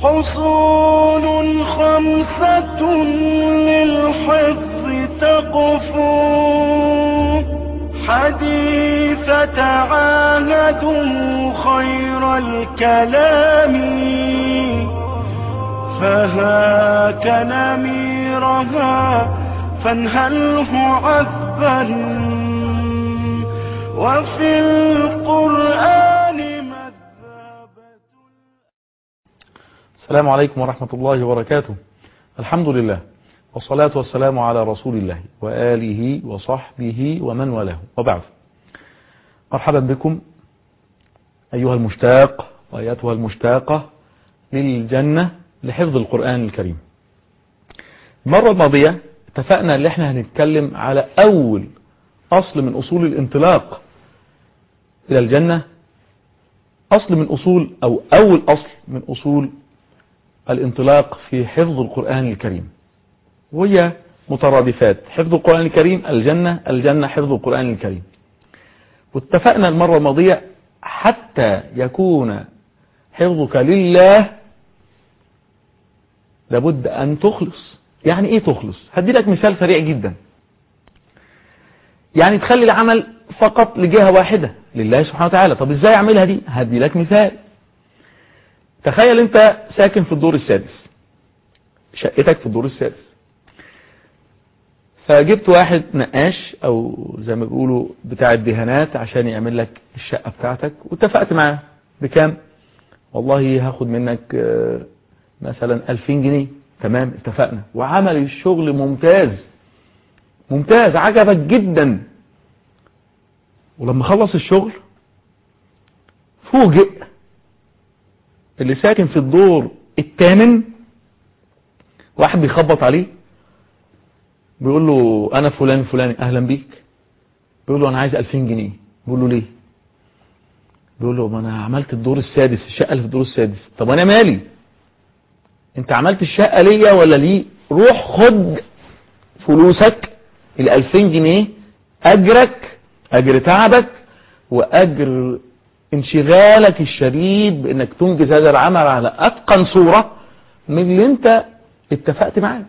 حصول خمسة للحفظ تقفو حديث تعاهدوا خير الكلام فهاك نميرها فانهله عذبا وفي القرآن مذهبة السلام عليكم ورحمة الله وبركاته الحمد لله والصلاة والسلام على رسول الله وآله وصحبه ومن والاه وبعد مرحبا بكم أيها المشتاق وأيتها المشتاقة للجنة لحفظ القرآن الكريم المرة الماضية اتفقنا ان احنا هنتكلم على أول أصل من أصول الانطلاق إلى الجنة أصل من أصول أو أول أصل من أصول الانطلاق في حفظ القرآن الكريم وهي مترادفات حفظ القرآن الكريم الجنة الجنة حفظ القرآن الكريم واتفقنا المرة الماضية حتى يكون حفظك لله لابد أن تخلص يعني إيه تخلص هدي لك مثال سريع جدا يعني تخلي العمل فقط لجهة واحدة لله سبحانه وتعالى طب ازاي اعملها دي هدي لك مثال تخيل انت ساكن في الدور السادس شقتك في الدور السادس فجبت واحد نقاش او زي ما بيقولوا بتاع الدهانات عشان يعمل لك الشقة بتاعتك واتفقت معاه بكام والله هاخد منك مثلا 2000 جنيه تمام اتفقنا وعمل الشغل ممتاز ممتاز عجبك جدا ولما خلص الشغل فوجئ اللي ساكن في الدور الثامن واحد بيخبط عليه بيقول له انا فلان فلاني اهلا بيك بيقول له انا عايز 2000 جنيه بيقول له ليه بيقول له ما انا عملت الدور السادس الشقه اللي في الدور السادس طب انا مالي انت عملت الشقه ليا ولا ليه روح خد فلوسك ال 2000 جنيه اجرك اجر تعبك واجر انشغالك الشديد بانك تنجز هذا العمل على اتقن صورة من اللي انت اتفقت معاه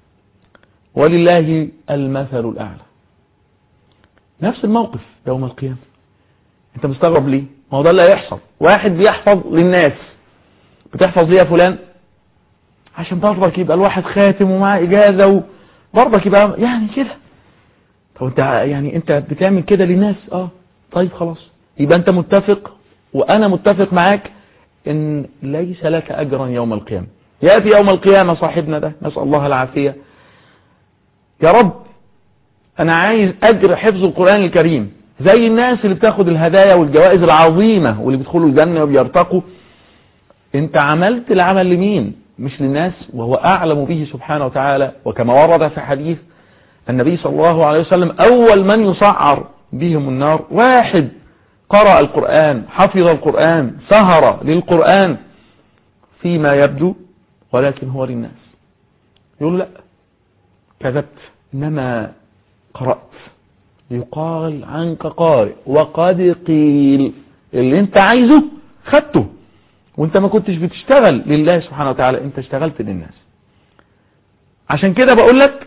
ولله المثل الاعلى نفس الموقف يوم القيامة انت مستغرب ليه ما هو ده اللي هيحصل واحد بيحفظ للناس بتحفظ ليه يا فلان عشان برضك يبقى الواحد خاتم ومعاه اجازة وبرضك يبقى يعني كده طب انت يعني انت بتعمل كده للناس اه طيب خلاص يبقى انت متفق وانا متفق معاك ان ليس لك اجرا يوم القيامة يأتي يوم القيامة صاحبنا ده نسأل الله العافية يا رب انا عايز اجر حفظ القرآن الكريم زي الناس اللي بتاخد الهدايا والجوائز العظيمة واللي بيدخلوا الجنة وبيرتقوا انت عملت العمل لمين مش للناس وهو اعلم به سبحانه وتعالى وكما ورد في حديث النبي صلى الله عليه وسلم أول من يصعر بهم النار واحد قرأ القرآن حفظ القرآن سهر للقرآن فيما يبدو ولكن هو للناس يقول لا كذبت إنما قرأت يقال عنك قارئ وقد قيل اللي انت عايزه خدته وانت ما كنتش بتشتغل لله سبحانه وتعالى انت اشتغلت للناس عشان كده بقول لك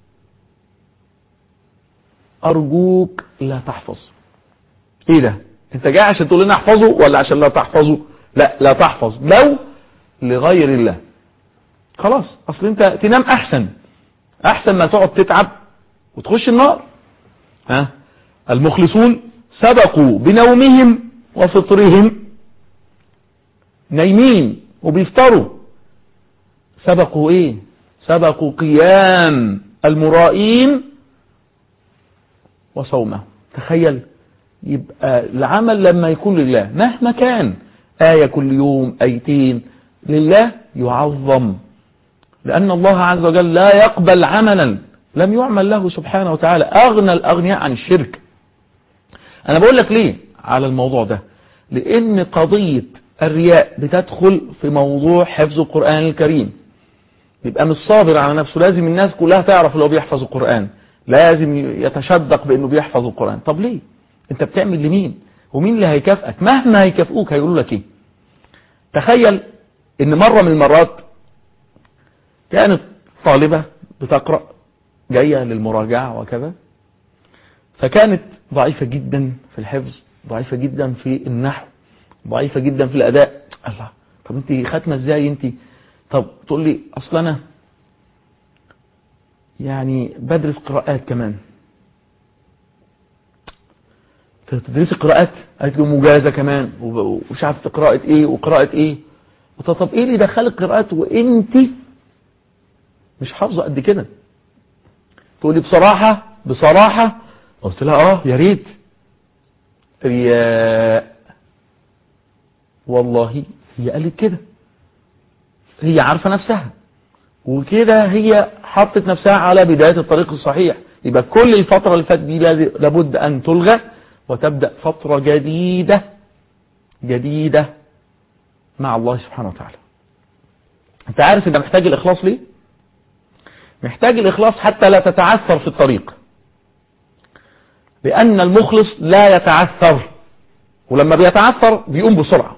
أرجوك لا تحفظ إيه ده أنت جاي عشان تقول لنا احفظه ولا عشان لا تحفظه لا لا تحفظ لو لغير الله خلاص أصل أنت تنام أحسن أحسن ما تقعد تتعب وتخش النار ها المخلصون سبقوا بنومهم وفطرهم نايمين وبيفطروا سبقوا ايه سبقوا قيام المرائين وصومه تخيل يبقى العمل لما يكون لله مهما كان آية كل يوم آيتين لله يعظم لأن الله عز وجل لا يقبل عملا لم يعمل له سبحانه وتعالى أغنى الأغنياء عن الشرك أنا بقول لك ليه على الموضوع ده لأن قضية الرياء بتدخل في موضوع حفظ القرآن الكريم يبقى مش صابر على نفسه لازم الناس كلها تعرف لو بيحفظ القرآن لازم يتشدق بأنه بيحفظ القرآن طب ليه انت بتعمل لمين ومين اللي هيكافئك مهما هيكافئوك هيقولوا لك ايه تخيل ان مرة من المرات كانت طالبة بتقرأ جاية للمراجعة وكذا فكانت ضعيفة جدا في الحفظ ضعيفة جدا في النحو ضعيفة جدا في الأداء الله طب انت ختمة ازاي انت طب تقول لي اصل انا يعني بدرس قراءات كمان تدرسي قراءات قالت له مجازة كمان ومش عارف قراءة ايه وقراءة ايه طب, طب ايه اللي دخلك قراءات وانت مش حافظة قد كده تقولي بصراحة بصراحة قلت لها اه يا ريت رياء والله هي قالت كده هي عارفة نفسها وكده هي حطت نفسها على بداية الطريق الصحيح يبقى كل الفترة اللي فاتت دي لابد أن تلغى وتبدأ فترة جديدة جديدة مع الله سبحانه وتعالى انت عارف انت محتاج الإخلاص ليه محتاج الإخلاص حتى لا تتعثر في الطريق لأن المخلص لا يتعثر ولما بيتعثر بيقوم بسرعة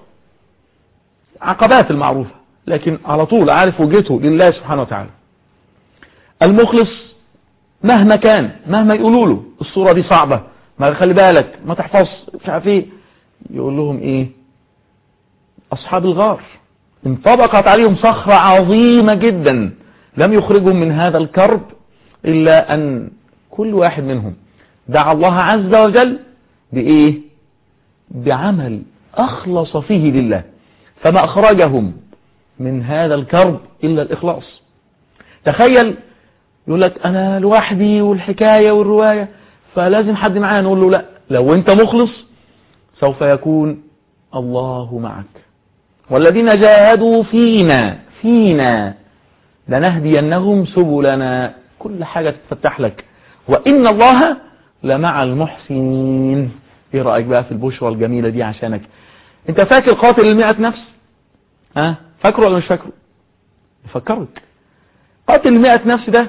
عقبات المعروفة لكن على طول عارف وجهته لله سبحانه وتعالى المخلص مهما كان مهما يقولوا له الصورة دي صعبة ما خلي بالك ما تحفظ مش عارف ايه يقول لهم ايه اصحاب الغار انطبقت عليهم صخرة عظيمة جدا لم يخرجهم من هذا الكرب الا ان كل واحد منهم دعا الله عز وجل بايه بعمل اخلص فيه لله فما اخرجهم من هذا الكرب الا الاخلاص تخيل يقول لك انا لوحدي والحكاية والرواية فلازم حد معايا نقول له لا لو انت مخلص سوف يكون الله معك والذين جاهدوا فينا فينا لنهدينهم سبلنا كل حاجة تفتح لك وإن الله لمع المحسنين ايه رأيك بقى في البشرى الجميلة دي عشانك انت فاكر قاتل المئة نفس ها فاكره ولا مش فاكره يفكرك قاتل المئة نفس ده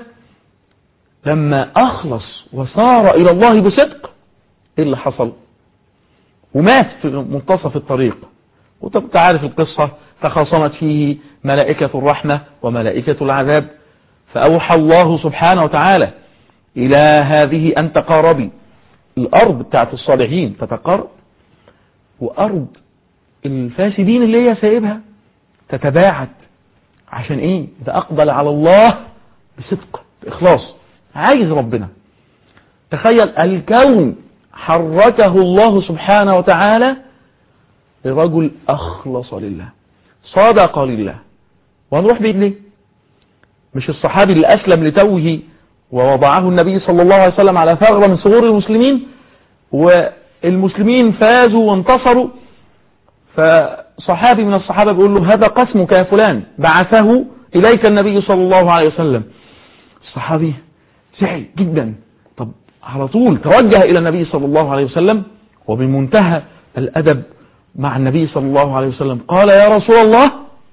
لما أخلص وصار إلى الله بصدق إيه اللي حصل ومات في منتصف الطريق وانت عارف القصة تخاصمت فيه ملائكة الرحمة وملائكة العذاب فأوحى الله سبحانه وتعالى إلى هذه أن تقاربي الأرض بتاعت الصالحين تتقرب وأرض الفاسدين اللي هي سايبها تتباعد عشان ايه ده أقبل على الله بصدق بإخلاص عايز ربنا تخيل الكون حركه الله سبحانه وتعالى لرجل أخلص لله صادق لله وهنروح بإذن ليه مش الصحابي اللي أسلم لتوه ووضعه النبي صلى الله عليه وسلم على ثغرة من ثغور المسلمين والمسلمين فازوا وانتصروا فصحابي من الصحابة بيقول له هذا قسمك يا فلان بعثه إليك النبي صلى الله عليه وسلم الصحابي زعل جدا طب على طول توجه إلى النبي صلى الله عليه وسلم وبمنتهى الأدب مع النبي صلى الله عليه وسلم قال يا رسول الله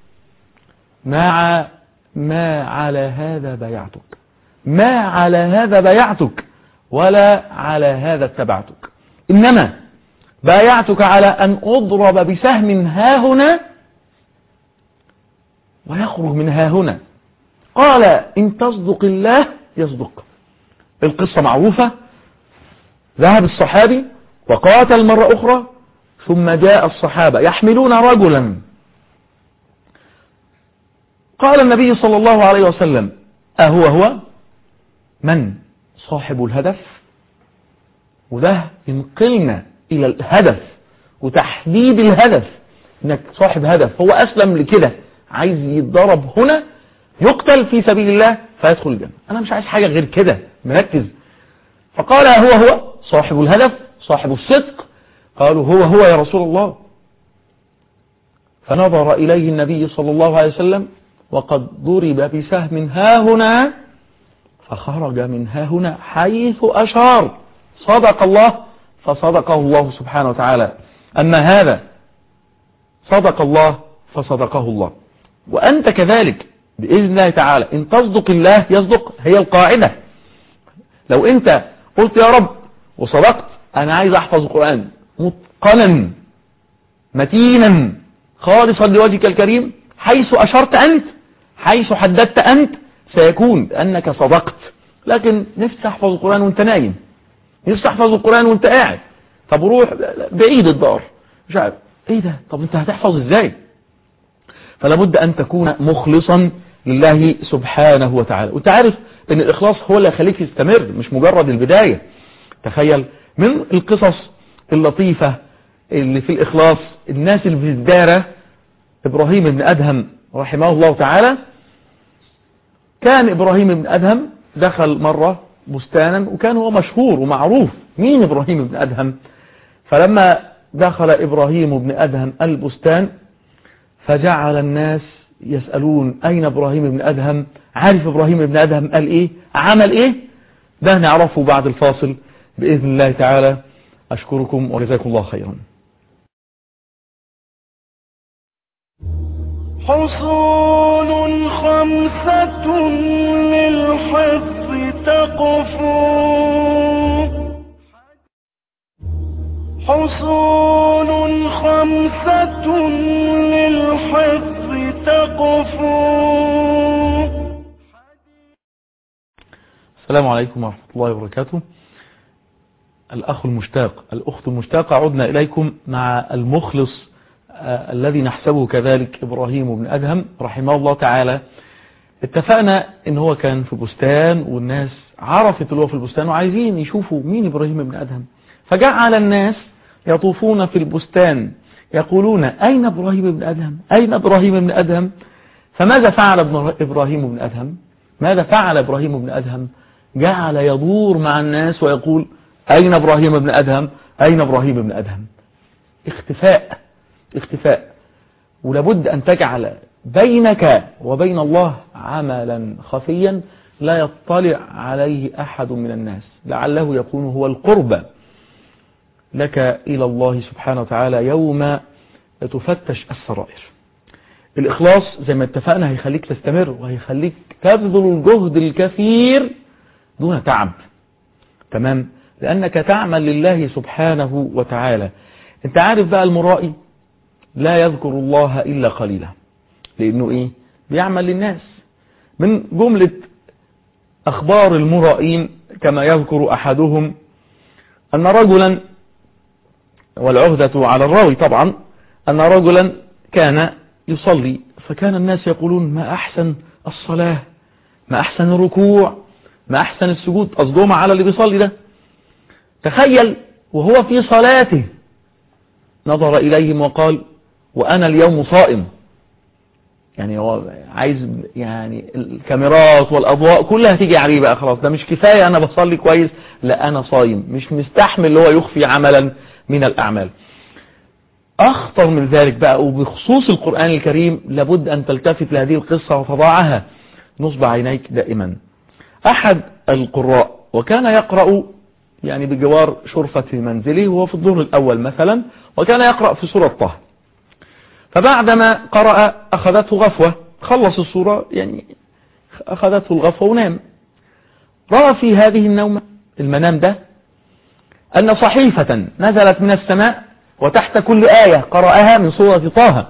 ما ما على هذا بايعتك ما على هذا بايعتك ولا على هذا اتبعتك إنما بايعتك على أن أضرب بسهم ها هنا ويخرج من ها هنا قال إن تصدق الله يصدق القصة معروفة ذهب الصحابي وقاتل مرة أخرى ثم جاء الصحابة يحملون رجلا قال النبي صلى الله عليه وسلم أهو هو من صاحب الهدف وده ينقلنا إلى الهدف وتحديد الهدف انك صاحب هدف هو أسلم لكده عايز يتضرب هنا يقتل في سبيل الله فيدخل الجنة أنا مش عايز حاجة غير كده مركز فقال هو هو صاحب الهدف صاحب الصدق قالوا هو هو يا رسول الله فنظر إليه النبي صلى الله عليه وسلم وقد ضرب بسهم ها هنا فخرج من ها هنا حيث أشار صدق الله فصدقه الله سبحانه وتعالى أما هذا صدق الله فصدقه الله وأنت كذلك بإذن الله تعالى إن تصدق الله يصدق هي القاعدة لو أنت قلت يا رب وصدقت أنا عايز أحفظ القرآن متقنا متينا خالصا لوجهك الكريم حيث أشرت أنت حيث حددت أنت سيكون أنك صدقت لكن نفسي تحفظ القرآن وانت نايم نفسي تحفظ القرآن وانت قاعد طب روح بعيد الدار مش عارف ايه ده طب انت هتحفظ ازاي فلا بد ان تكون مخلصا لله سبحانه وتعالى وانت عارف ان الاخلاص هو اللي يخليك تستمر مش مجرد البداية تخيل من القصص اللطيفة اللي في الاخلاص الناس اللي في الدارة ابراهيم بن ادهم رحمه الله تعالى كان ابراهيم بن ادهم دخل مرة بستانا وكان هو مشهور ومعروف مين ابراهيم بن ادهم فلما دخل ابراهيم بن ادهم البستان فجعل الناس يسألون اين ابراهيم بن ادهم عارف ابراهيم بن ادهم قال ايه عمل ايه ده نعرفه بعد الفاصل باذن الله تعالى اشكركم وجزاكم الله خيرا حصول خمسة للحفظ تقفو حصول خمسة للحفظ تقفو السلام عليكم ورحمة الله وبركاته الأخ المشتاق الأخت المشتاقة عدنا إليكم مع المخلص آه الذي نحسبه كذلك إبراهيم بن أدهم رحمه الله تعالى اتفقنا ان هو كان في بستان والناس عرفت اللي هو في البستان وعايزين يشوفوا مين إبراهيم بن أدهم فجعل الناس يطوفون في البستان يقولون أين إبراهيم بن أدهم أين إبراهيم بن أدهم فماذا فعل إبراهيم بن أدهم ماذا فعل إبراهيم بن أدهم جعل يدور مع الناس ويقول أين إبراهيم بن أدهم أين إبراهيم بن أدهم اختفاء اختفاء ولابد أن تجعل بينك وبين الله عملا خفيا لا يطلع عليه أحد من الناس لعله يكون هو القرب لك إلى الله سبحانه وتعالى يوم تفتش السرائر الإخلاص زي ما اتفقنا هيخليك تستمر وهيخليك تبذل الجهد الكثير دون تعب تمام لأنك تعمل لله سبحانه وتعالى انت عارف بقى المرائي لا يذكر الله إلا قليلا لأنه إيه بيعمل للناس من جملة أخبار المرائين كما يذكر أحدهم أن رجلا والعهدة على الراوي طبعا أن رجلا كان يصلي فكان الناس يقولون ما أحسن الصلاة ما أحسن الركوع ما أحسن السجود قصدهم على اللي بيصلي ده تخيل وهو في صلاته نظر إليهم وقال وأنا اليوم صائم يعني هو عايز يعني الكاميرات والأضواء كلها تيجي عليه بقى خلاص ده مش كفاية أنا بصلي كويس لا أنا صايم مش مستحمل اللي هو يخفي عملا من الأعمال أخطر من ذلك بقى وبخصوص القرآن الكريم لابد أن تلتفت لهذه القصة وتضعها نصب عينيك دائما أحد القراء وكان يقرأ يعني بجوار شرفة في منزله وهو في الظهر الأول مثلا وكان يقرأ في سورة طه فبعدما قرأ أخذته غفوة خلص السورة يعني أخذته الغفوة ونام رأى في هذه النومة المنام ده أن صحيفة نزلت من السماء وتحت كل آية قرأها من سورة طه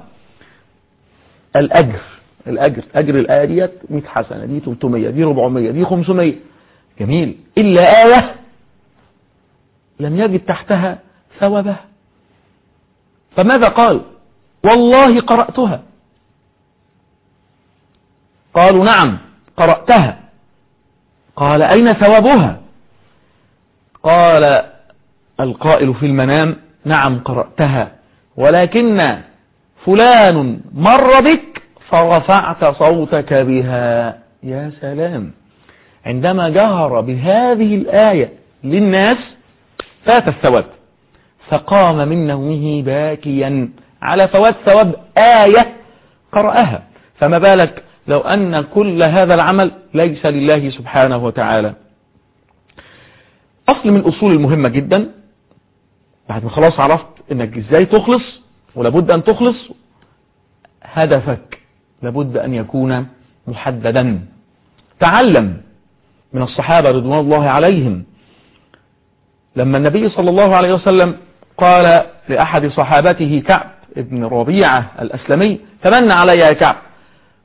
الأجر الأجر أجر الآية ديت 100 حسنة دي 300 دي 400 دي 500 جميل إلا آية لم يجد تحتها ثوابها فماذا قال والله قرأتها قالوا نعم قرأتها قال أين ثوابها قال القائل في المنام نعم قرأتها ولكن فلان مر بك فرفعت صوتك بها يا سلام عندما جهر بهذه الآية للناس فات الثواب فقام من نومه باكيا على فوات ثواب آية قرأها فما بالك لو أن كل هذا العمل ليس لله سبحانه وتعالى أصل من الأصول المهمة جدا بعد ما خلاص عرفت انك ازاي تخلص ولابد ان تخلص هدفك لابد ان يكون محددا تعلم من الصحابة رضوان الله عليهم لما النبي صلى الله عليه وسلم قال لأحد صحابته كعب ابن ربيعة الأسلمي تمنى علي يا كعب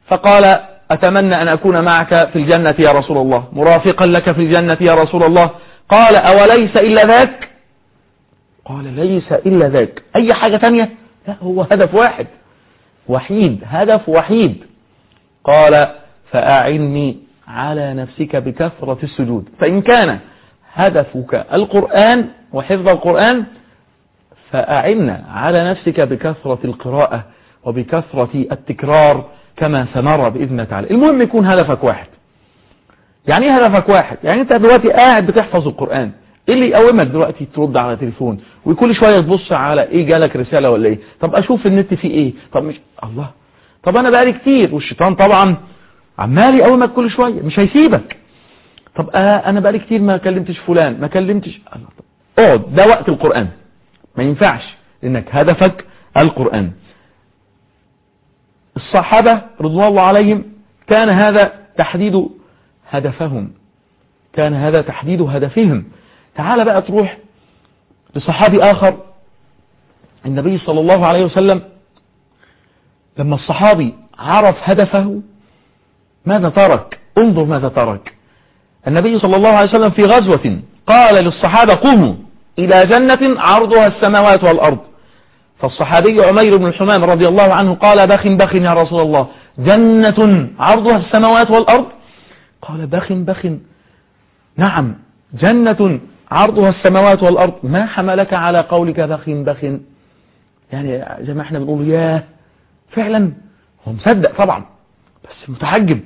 فقال أتمنى أن أكون معك في الجنة يا رسول الله مرافقا لك في الجنة يا رسول الله قال أوليس إلا ذاك قال ليس إلا ذاك أي حاجة تانية لا هو هدف واحد وحيد هدف وحيد قال فأعني على نفسك بكثرة السجود فإن كان هدفك القرآن وحفظ القرآن فأعنا على نفسك بكثرة القراءة وبكثرة التكرار كما سنرى بإذن الله تعالى المهم يكون هدفك واحد يعني ايه هدفك واحد يعني انت دلوقتي قاعد بتحفظ القرآن ايه اللي يقومك دلوقتي ترد على تليفون وكل شوية تبص على ايه جالك رسالة ولا ايه طب اشوف النت فيه ايه طب مش الله طب انا بقالي كتير والشيطان طبعا عمال يقومك كل شوية مش هيسيبك طب آه انا بقالي كتير ما كلمتش فلان ما كلمتش الله طب اقعد ده وقت القرآن ما ينفعش انك هدفك القرآن الصحابة رضوان الله عليهم كان هذا تحديد هدفهم كان هذا تحديد هدفهم تعال بقى تروح لصحابي آخر النبي صلى الله عليه وسلم لما الصحابي عرف هدفه ماذا ترك انظر ماذا ترك النبي صلى الله عليه وسلم في غزوة قال للصحابة قوموا إلى جنة عرضها السماوات والأرض فالصحابي عمير بن الحمام رضي الله عنه قال بخ بخ يا رسول الله جنة عرضها السماوات والأرض قال بخ بخ نعم جنة عرضها السماوات والأرض ما حملك على قولك بخ بخ يعني زي ما احنا بنقول ياه فعلا هو مصدق طبعا بس متعجب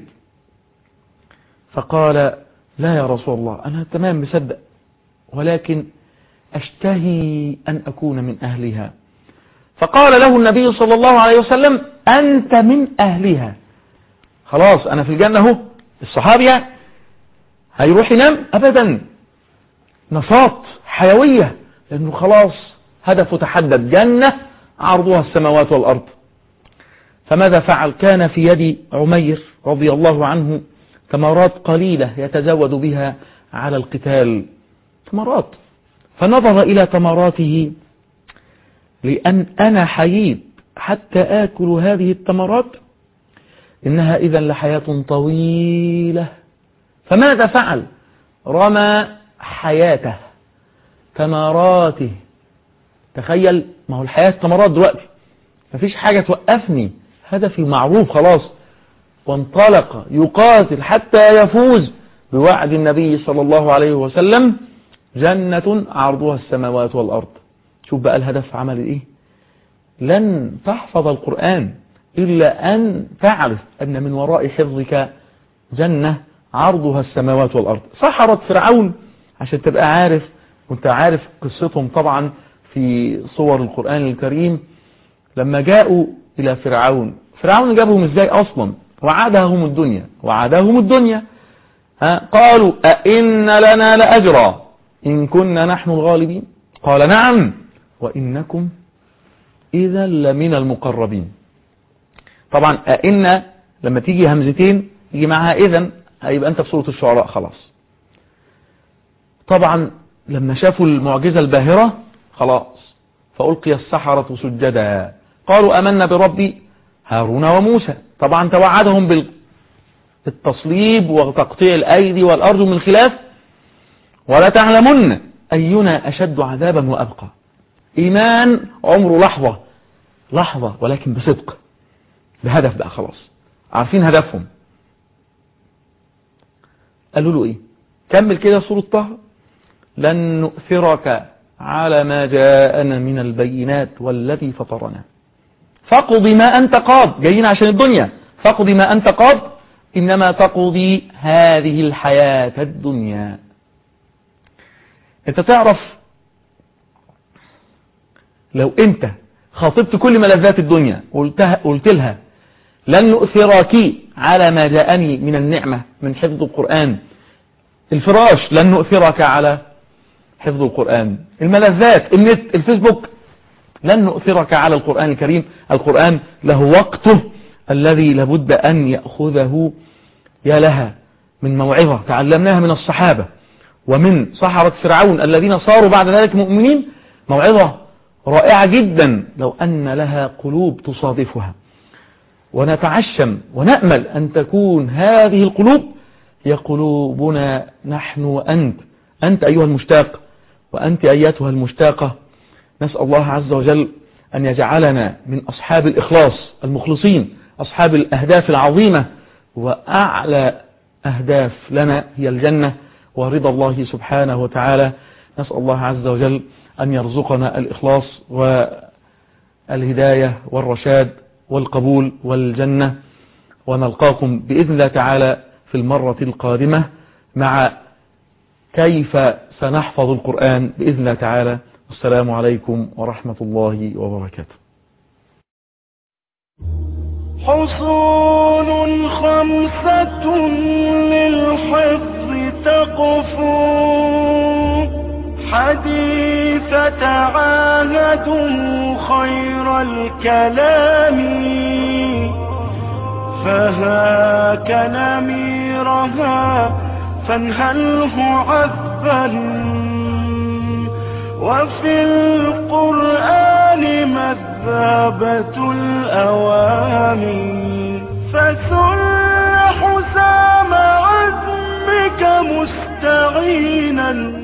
فقال لا يا رسول الله أنا تمام مصدق ولكن أشتهي أن أكون من أهلها فقال له النبي صلى الله عليه وسلم أنت من أهلها خلاص أنا في الجنة هو الصحابي هيروح ينام أبدا نشاط حيوية لأنه خلاص هدفه تحدد جنة عرضها السماوات والأرض فماذا فعل كان في يد عمير رضي الله عنه تمرات قليلة يتزود بها على القتال تمرات فنظر إلى تمراته لأن أنا حييت حتى آكل هذه التمرات إنها إذا لحياة طويلة فماذا فعل رمى حياته تمراته تخيل ما هو الحياة تمرات دلوقتي مفيش حاجة توقفني هدفي معروف خلاص وانطلق يقاتل حتى يفوز بوعد النبي صلى الله عليه وسلم جنة عرضها السماوات والأرض شوف بقى الهدف عمل ايه لن تحفظ القرآن إلا أن تعرف أن من وراء حفظك جنة عرضها السماوات والأرض سحرت فرعون عشان تبقى عارف وانت عارف قصتهم طبعا في صور القرآن الكريم لما جاءوا إلى فرعون فرعون جابهم ازاي أصلا وعدهم الدنيا وعدهم الدنيا ها قالوا أئن لنا لأجرا إن كنا نحن الغالبين قال نعم وإنكم إذا لمن المقربين طبعا أئن لما تيجي همزتين يجي معها إذا هيبقى أنت في سورة الشعراء خلاص طبعا لما شافوا المعجزة الباهرة خلاص فألقي السحرة سجدا قالوا أمنا بربي هارون وموسى طبعا توعدهم بالتصليب وتقطيع الأيدي والأرض من خلاف ولا تعلمن أينا أشد عذابا وأبقى إيمان عمره لحظة لحظة ولكن بصدق بهدف بقى خلاص عارفين هدفهم قالوا له إيه كمل كده سورة طه لن نؤثرك على ما جاءنا من البينات والذي فطرنا فاقض ما أنت قاض جايين عشان الدنيا فاقض ما أنت قاض إنما تقضي هذه الحياة الدنيا انت تعرف لو انت خاطبت كل ملذات الدنيا قلتها قلت لها لن نؤثرك على ما جاءني من النعمة من حفظ القرآن الفراش لن نؤثرك على حفظ القرآن الملذات النت الفيسبوك لن نؤثرك على القرآن الكريم القرآن له وقته الذي لابد أن يأخذه يا لها من موعظة تعلمناها من الصحابة ومن سحرة فرعون الذين صاروا بعد ذلك مؤمنين موعظة رائعة جدا لو أن لها قلوب تصادفها ونتعشم ونأمل أن تكون هذه القلوب هي قلوبنا نحن وأنت أنت أيها المشتاق وأنت أيتها المشتاقة نسأل الله عز وجل أن يجعلنا من أصحاب الإخلاص المخلصين أصحاب الأهداف العظيمة وأعلى أهداف لنا هي الجنة ورضا الله سبحانه وتعالى نسأل الله عز وجل أن يرزقنا الإخلاص والهداية والرشاد والقبول والجنة ونلقاكم بإذن الله تعالى في المرة القادمة مع كيف سنحفظ القرآن بإذن الله تعالى والسلام عليكم ورحمة الله وبركاته حصول خمسة للحفظ تقفو حديث تعاهدوا خير الكلام فهاك نميرها فانهله عذبا وفي القرآن مذابة الأوامي فسل حسام عزمك مستعينا